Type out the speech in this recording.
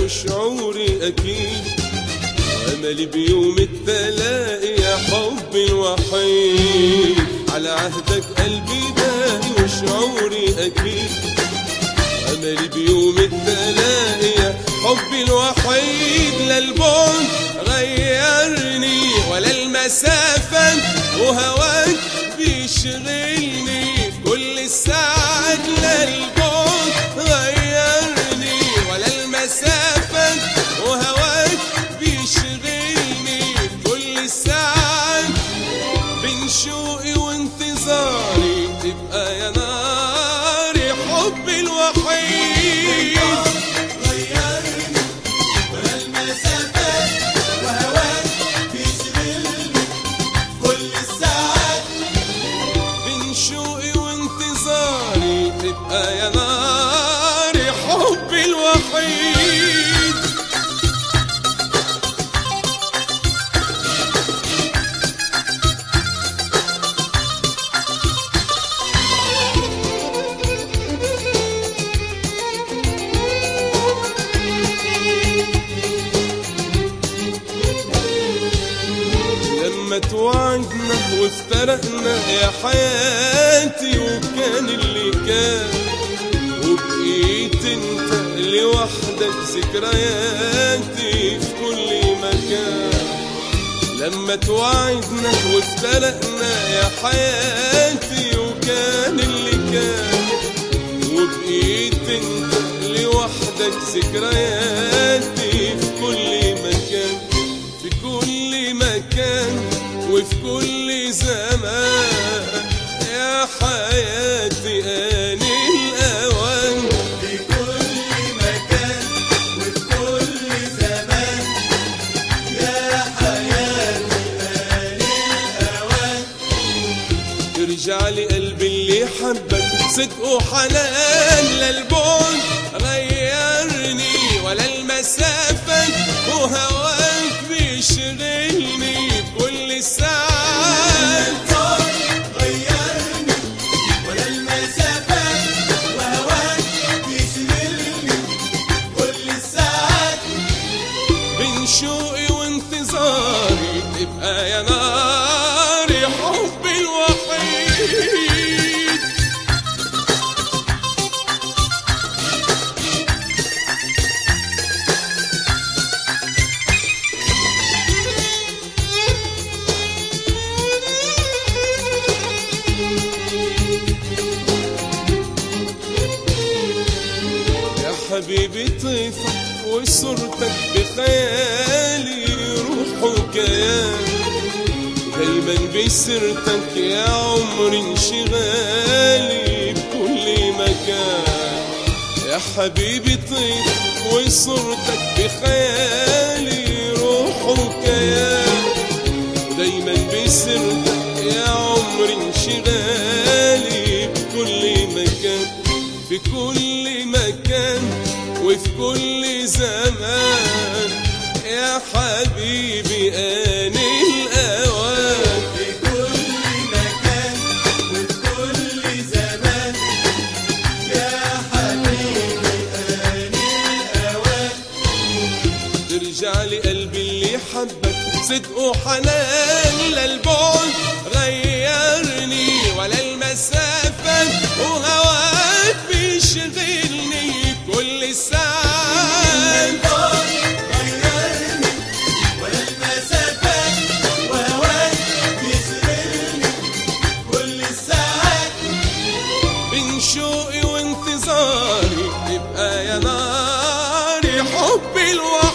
وشعوري أكيد أملي بيوم التلاقي يا حبي الوحيد على عهدك قلبي باقي وشعوري أكيد أملي بيوم التلاقي يا حبي الوحيد لا البعد غيرني ولا المسافة وهواك بيشغلني في كل الساعات لا البعد غيرني ولا المسافة وهواك بيشغلني في كل الساعات بين شوقي وانتظاري تبقى يا ناري حبي الوحيد غيرني ولا المسافات وهواك بيشغلني كل الساعات بين شوقي وانتظاري تبقى يا ناري حبي الوحيد لما توعدنا وافترقنا يا حياتي وكان اللي كان وبقيت انت لوحدك ذكرياتي في كل مكان لما توعدنا وافترقنا يا حياتي وكان اللي كان وبقيت انت لوحدك ذكرياتي في كل مكان في كل مكان وفي كل زمان يا حياتي آني الأوان في كل مكان وفي كل زمان يا حياتي آن الأوان يرجع لي قلبي اللي حبك صدق وحنان للبعد غيرني ولا المسافة وهواك بيشغلني بكل ساعة غيرني ولا المسافات وهواك بيشغلني كل الساعات بين شوقي وانتظاري تبقى يا ناري حبي الوحيد يا حبيبي طيفك وصورتك بخيالي روح وكيان دايما بسيرتك يا عمري انشغالي بكل مكان يا حبيبي طيفك وصورتك بخيالي روح وكيان دايما بسيرتك يا عمري انشغالي بكل مكان في كل مكان وفي كل زمان يا حبيبي آني الأوان في كل مكان وفي كل زمان يا حبيبي آن الأوان ترجع لي قلبي اللي حبك صدق وحنان للبعد غيرني ولا المسافة وهواك بيشغلني كل ساعة غيرني ولا المسافات وهواك بيشغلني كل الساعات بين شوقي وانتظاري تبقى يا ناري حبي الوحيد